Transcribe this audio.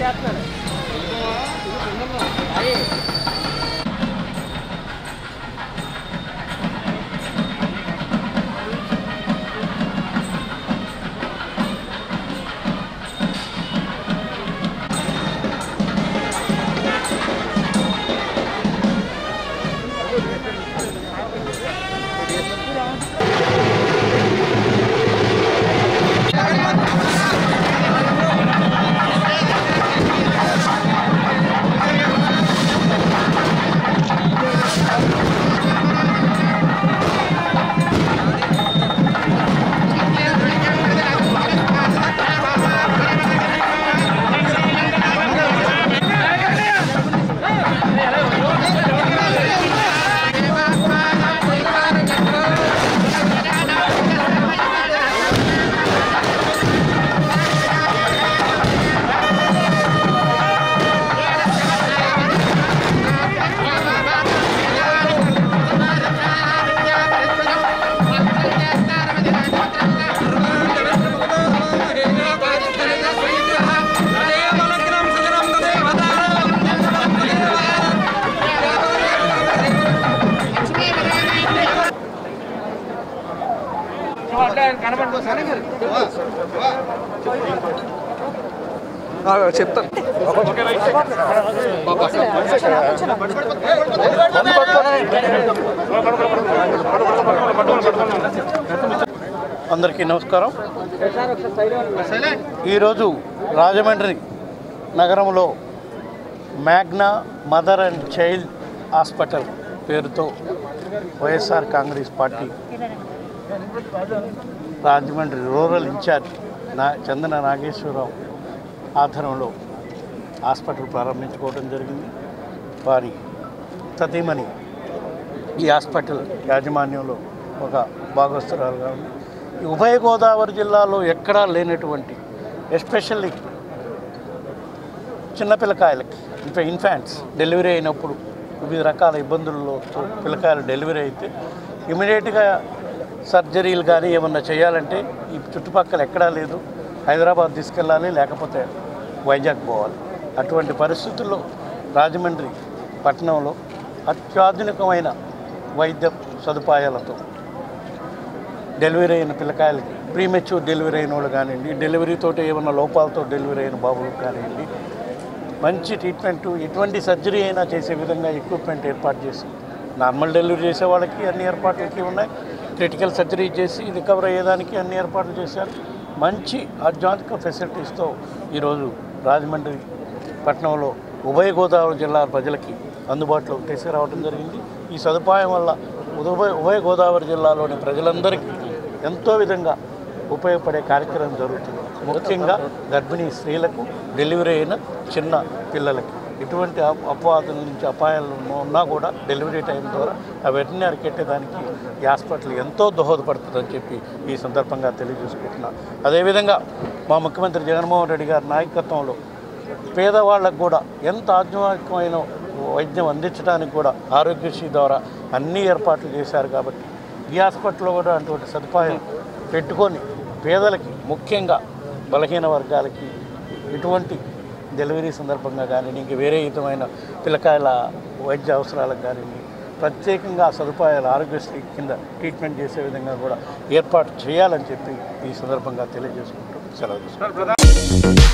చెప్తా అందరికీ నమస్కారం ఈరోజు రాజమండ్రి నగరంలో Magna mother and child hospital పేరుతో YSR Congress party Rajahmundry rural in-charge నా చందన నాగేశ్వరరావు ఆధ్వర్యంలో హాస్పిటల్ ప్రారంభించుకోవడం జరిగింది వారి సతీమణి ఈ హాస్పిటల్ యాజమాన్యంలో ఒక భాగస్తురాలుగా ఉంది ఈ ఉభయ గోదావరి జిల్లాలో ఎక్కడా లేనటువంటి ఎస్పెషల్లీ చిన్నపిల్లకాయలకి ఇంకా ఇన్ఫాంట్స్ డెలివరీ అయినప్పుడు వివిధ రకాల ఇబ్బందుల్లో పిల్లకాయలు డెలివరీ అయితే ఇమీడియట్గా సర్జరీలు కానీ ఏమన్నా చేయాలంటే ఈ చుట్టుపక్కల ఎక్కడా లేదు హైదరాబాద్ తీసుకెళ్ళాలి లేకపోతే వైజాగ్ పోవాలి అటువంటి పరిస్థితుల్లో రాజమండ్రి పట్టణంలో అత్యాధునికమైన వైద్య సదుపాయాలతో డెలివరీ అయిన పిల్లకాయలకి ప్రీమెచ్యూర్ డెలివరీ అయిన వాళ్ళు కానివ్వండి డెలివరీతోటి ఏమైనా లోపాలతో డెలివరీ అయిన బాబులకు కానివ్వండి మంచి ట్రీట్మెంట్ ఎటువంటి సర్జరీ అయినా చేసే విధంగా ఎక్విప్మెంట్ ఏర్పాటు చేసి నార్మల్ డెలివరీ చేసే వాళ్ళకి అన్ని ఏర్పాట్లకి ఉన్నాయి క్రిటికల్ సర్జరీ చేసి రికవర్ అయ్యేదానికి అన్ని ఏర్పాట్లు చేశారు మంచి అత్యాధునిక ఫెసిలిటీస్తో ఈరోజు రాజమండ్రి పట్టణంలో ఉభయ గోదావరి జిల్లా ప్రజలకి అందుబాటులోకి తీసుకురావడం జరిగింది ఈ సదుపాయం వల్ల ఉభయ ఉభయ గోదావరి జిల్లాలోని ప్రజలందరికీ ఎంతో విధంగా ఉపయోగపడే కార్యక్రమం జరుగుతుంది ముఖ్యంగా గర్భిణీ స్త్రీలకు డెలివరీ అయిన చిన్న పిల్లలకి ఎటువంటి అప- అపవాదుల నుంచి అపాయాలు ఉన్నా కూడా డెలివరీ టైం ద్వారా ఆ వెంటనే అరికెట్టేదానికి ఈ హాస్పిటల్ ఎంతో దోహదపడుతుందని చెప్పి ఈ సందర్భంగా తెలియజేసుకుంటున్నా అదేవిధంగా మా ముఖ్యమంత్రి జగన్మోహన్ రెడ్డి గారి నాయకత్వంలో పేదవాళ్ళకు కూడా ఎంత ఆధునికమైన వైద్యం అందించడానికి కూడా ఆరోగ్యశ్రీ ద్వారా అన్ని ఏర్పాట్లు చేశారు కాబట్టి ఈ హాస్పిటల్లో కూడా అటువంటి సదుపాయం పెట్టుకొని పేదలకి ముఖ్యంగా బలహీన వర్గాలకి ఇటువంటి డెలివరీ సందర్భంగా కానివ్వండి ఇంక వేరే విధమైన పిల్లకాయల వైద్య అవసరాలకు కానివ్వండి ప్రత్యేకంగా సదుపాయాలు ఆరోగ్యశ్రీ కింద ట్రీట్మెంట్ చేసే విధంగా కూడా ఏర్పాటు చేయాలని చెప్పి ఈ సందర్భంగా తెలియజేసుకుంటూ సెలవు తీసుకుంటాం